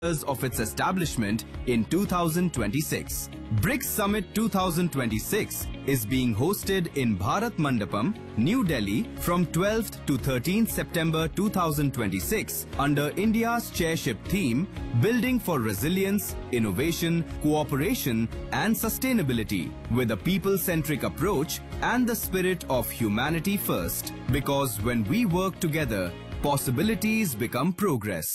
years of its establishment in 2026. BRICS Summit 2026 is being hosted in Bharat Mandapam, New Delhi from 12th to 13th September 2026 under India's chairship theme Building for Resilience, Innovation, Cooperation and Sustainability with a people-centric approach and the spirit of humanity first. Because when we work together, possibilities become progress.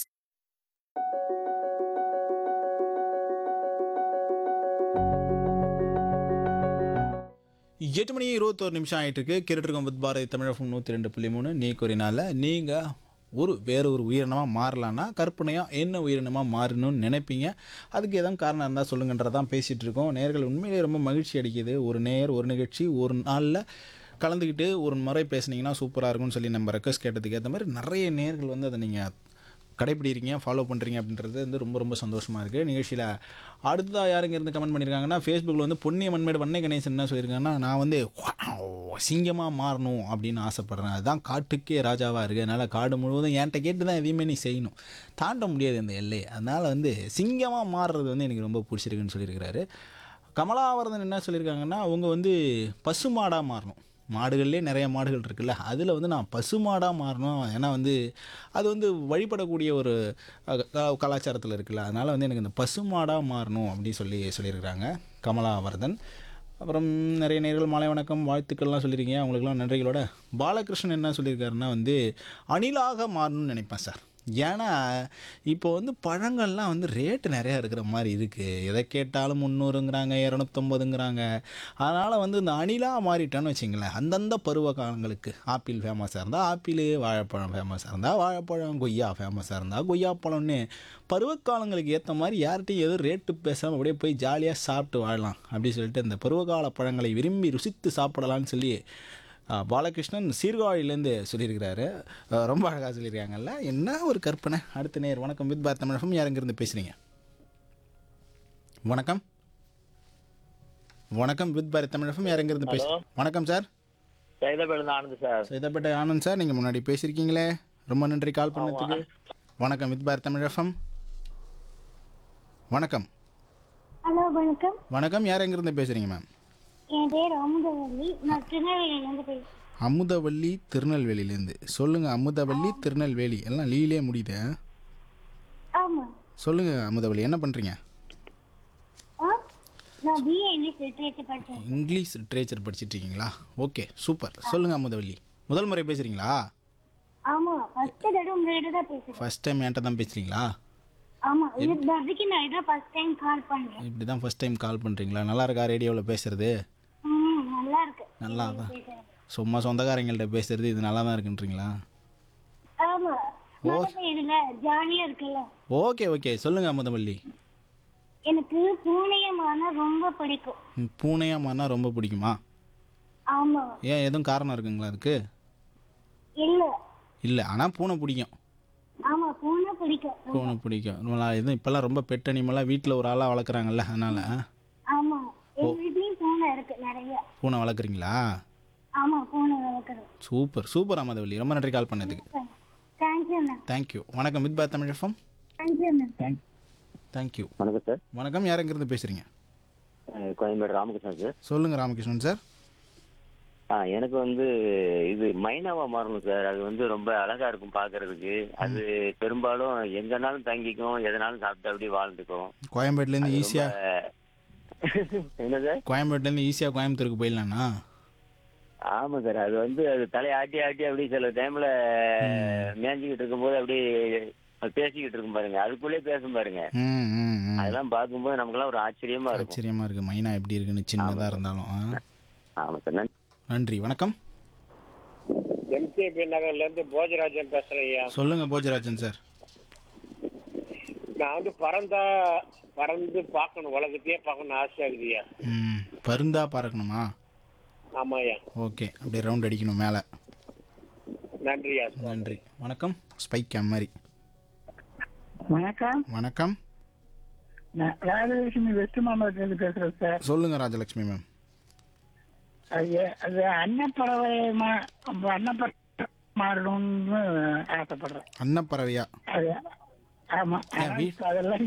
எட்டு மணி இருபத்தோரு நிமிஷம் ஆயிட்டு இருக்கு கேட்டுருக்கோம் with Bharathi தமிழகம் நூற்றி ரெண்டு புள்ளி மூணு நீ கூறினால நீங்கள் ஒரு வேற ஒரு உயிரினமாக மாறலான்னா கற்பனையாக என்ன உயிரினமாக மாறணும்னு நினைப்பீங்க அதுக்கு எதாவது காரணம் இருந்தால் சொல்லுங்கன்றதான் பேசிகிட்டு இருக்கோம் நேர்கள் உண்மையிலேயே ரொம்ப மகிழ்ச்சி அடிக்குது ஒரு நேர் ஒரு நிகழ்ச்சி ஒரு நாளில் கலந்துக்கிட்டு ஒரு முறை பேசுனீங்கன்னா சூப்பராக இருக்கும்னு சொல்லி நம்ம ரெக்வஸ்ட் கேட்டதுக்கு ஏற்ற மாதிரி நிறைய நேர்கள் வந்து அதை நீங்கள் கடைப்பிடிக்கிறீங்க ஃபாலோ பண்ணுறீங்க அப்படின்றது வந்து ரொம்ப ரொம்ப சந்தோஷமாக இருக்குது நிகழ்ச்சியில் அடுத்ததாக யாருங்க இருந்து கமெண்ட் பண்ணியிருக்காங்கன்னா ஃபேஸ்புக்கில் வந்து பொன்னிய மண்மேடு வண்ணை கணேசன் என்ன சொல்லியிருக்காங்கன்னா நான் வந்து சிங்கமாக மாறணும் அப்படின்னு ஆசைப்பட்றேன் அதுதான் காட்டுக்கே ராஜாவாக இருக்குது அதனால் காடு முழுவதும் என்கிட்ட கேட்டு தான் எதையுமே நீ செய்யணும் தாண்ட முடியாது இந்த எல்லையை அதனால் வந்து சிங்கமாக மாறுறது வந்து எனக்கு ரொம்ப பிடிச்சிருக்குன்னு சொல்லியிருக்கிறாரு கமலாவரதன் என்ன சொல்லியிருக்காங்கன்னா அவங்க வந்து பசுமாடாக மாறணும் மாடுகள்லேயே நிறைய மாடுகள் இருக்குல்ல அதில் வந்து நான் பசுமாடாக மாறணும் ஏன்னா வந்து அது வந்து வழிபடக்கூடிய ஒரு கலாச்சாரத்தில் இருக்குல்ல அதனால் வந்து எனக்கு இந்த பசுமாடாக மாறணும் அப்படின்னு சொல்லி சொல்லியிருக்கிறாங்க கமலாவர்தன் அப்புறம் நிறைய நேர்கள் மாலை வணக்கம் வாழ்த்துக்கள்லாம் சொல்லியிருக்கீங்க அவங்களுக்குலாம் நன்றிகளோட பாலகிருஷ்ணன் என்ன சொல்லியிருக்காருன்னா வந்து அணிலாக மாறணும்னு நினைப்பேன் சார் ஏன்னா இப்போ வந்து பழங்கள்லாம் வந்து ரேட்டு நிறையா இருக்கிற மாதிரி இருக்குது எதை கேட்டாலும் முந்நூறுங்கிறாங்க இரநூத்தொம்பதுங்கிறாங்க அதனால் வந்து இந்த அணிலாக மாறிட்டோன்னு வச்சிங்களேன் அந்தந்த பருவ காலங்களுக்கு ஆப்பிள் ஃபேமஸாக இருந்தால் ஆப்பிள் வாழைப்பழம் ஃபேமஸாக இருந்தால் வாழைப்பழம் கொய்யா ஃபேமஸாக இருந்தால் கொய்யாப்பழம்னு பருவகாலங்களுக்கு ஏற்ற மாதிரி யார்கிட்டையும் எதுவும் ரேட்டு பேசாமல் அப்படியே போய் ஜாலியாக சாப்பிட்டு வாழலாம் அப்படி சொல்லிட்டு இந்த பருவகால பழங்களை விரும்பி ருசித்து சாப்பிடலாம்னு சொல்லி ஆ, பாலகிருஷ்ணன் சீர்காழிலேருந்து சொல்லியிருக்கிறாரு ஆ, ரொம்ப அழகாக சொல்லியிருக்காங்கல்ல என்ன ஒரு கற்பனை அடுத்த நேர் வணக்கம் வித் பாரத் தமிழகம் யார் இருந்து பேசுகிறீங்க வணக்கம் வணக்கம் வித் பாரத் தமிழகம் யார் இருந்து பேசு வணக்கம் sir Saidapet Anand sir Saidapet Anand sir நீங்கள் முன்னாடி பேசியிருக்கீங்களே ரொம்ப நன்றி கால் பண்ணதுக்கு வணக்கம் வித் பாரத் தமிழகம் வணக்கம் ஹலோ வணக்கம் வணக்கம் யார் எங்கேருந்து பேசுகிறீங்க மேம் என் பேர் அமுதவல்லி நான் திருநெல்வேலியிலேருந்து பேசுகிறேன் அமுதவள்ளி திருநெல்வேலியிலேருந்து சொல்லுங்கள் அமுதவள்ளி திருநெல்வேலி எல்லாம் லீலே முடியுது ஆ? ஆமாம் சொல்லுங்கள் அமுதவள்ளி என்ன பண்ணுறீங்க ஆ நான் பிஏ இங்கிலீஷ் லிட்ரேச்சர் படித்தேன் இங்கிலீஷ் லிட்ரேச்சர் படிச்சிட்டு இருக்கீங்களா ஓகே சூப்பர் சொல்லுங்கள் அமுதவள்ளி முதல் முறை பேசுகிறீங்களா ஆமாம் ஃபஸ்ட்டு தடவை உங்கள்கிட்ட தான் பேசுகிறேன் ஃபஸ்ட் டைம் என்கிட்ட தான் பேசுகிறீங்களா ஆமாம் இது பர்த்டேக்கு நான் இதான் ஃபஸ்ட் டைம் கால் பண்ணுறேன் இப்படி தான் ஃபஸ்ட் டைம் கால் பண்ணுறீங்களா நல்லா இருக்கா ரேடியோவில் பேசுகிறது ம் நல்லா இருக்கு நல்லா தான் சும்மா சொந்தக்காரங்கள்ட்ட பேசுறது இது நல்லா தான் இருக்குன்றீங்களா ஆமாம் மழை பெய்யுதுல ஜாலியாக இருக்குல்ல ஓகே ஓகே சொல்லுங்கள் அமுதவள்ளி எனக்கு பூனையமான ரொம்ப பிடிக்கும் ம், பூனையா மாறினா ரொம்ப பிடிக்குமா ஆமாம் ஏன் எதுவும் காரணம் இருக்குங்களா அதுக்கு இல்லை இல்லை ஆனால் பூனை பிடிக்கும் ஆமாம் பூனை பிடிக்கும் பூனை பிடிக்கும் நம்மளா எதுவும் இப்போல்லாம் ரொம்ப பெட் அனிமலாக வீட்டில் ஒரு ஆளாக வளர்க்குறாங்கல்ல அதனால் ஆமாம் எங்கள் வீட்லேயும் பூனை இருக்குது நிறைய பூனை வளர்க்குறீங்களா ஆமாம் பூனை வளர்க்குறோம் சூப்பர் சூப்பர் அமதவள்ளி ரொம்ப நன்றி கால் பண்ணதுக்கு தேங்க்யூ மேம் தேங்க்யூ வணக்கம் வித் பாத் Tamil FM thank you ma'am thank you வணக்கம் சார் வணக்கம் யார் எங்கேருந்து பேசுகிறீங்க அஹ் கோயம்பேடு ராமகிருஷ்ணன் சார் சொல்லுங்கள் ராமகிருஷ்ணன் சார் ஆ எனக்கு வந்து இது மைனாவா மாறணும் சார் அது வந்து ரொம்ப அழகா இருக்கும் பாக்குறதுக்கு அது பெரும்பாலும் எங்கனாலும் தங்கிக்கும் எதனாலும் சாப்பிட்டு அப்படியே வாழ்ந்துக்கும் கோயம்பேட்லேருந்து ஈஸியாக ரொம்ப- என்ன சார் கோயம்பேட்லேருந்து ஈஸியாக கோயம்புத்தூருக்கு போயிடலாண்ணா ஆமா சார் அது வந்து அது தலையை ஆட்டி ஆட்டி அப்படியே சில டைம்ல மேய்ஞ்சிக்கிட்டு இருக்கும்போது அப்படியே பேசிக்கிட்டு இருக்கும் பாருங்க அதுக்குள்ளே பேசும் பாருங்க ம் ம் ம் அதெல்லாம் பார்க்கும்போது நமக்கெல்லாம் ஒரு ஆச்சரியமா இருக்கும் ஆச்சரியமாக இருக்குது மைனா எப்படி இருக்குன்னு சின்னதாக இருந்தாலும் ஆ. ஆமா சார் நன்றி நன்றி வணக்கம் எம்கேபி நகர்ல இருந்து போஜராஜன் பேசுறேன் ஐயா சொல்லுங்கள் போஜராஜன் சார் நான் வந்து பறந்தா பறந்து பார்க்கணும் உலகத்தையே பார்க்கணும் ஆசை இருக்குதுய்யா ம் பருந்தா பறக்கணுமா ஆமா ஐயா ஓகே அப்படியே ரவுண்ட் அடிக்கணும் மேலே நன்றியா நன்றி வணக்கம் ஸ்பைக் கேம் மாதிரி வணக்கம் வணக்கம் நான் ராஜலட்சுமி வெஸ்ட் மாம்பலத்திலிருந்து பேசுறேன் சார் சொல்லுங்கள் ராஜலக்ஷ்மி மேம் அது அது அன்னப்பறவை மா- அன்னப்பறவை மாறணும்னு ஆசைப்படுறேன் அன்னப்பறவையா அது ஆமா ஏன் வீ- அதெல்லாம்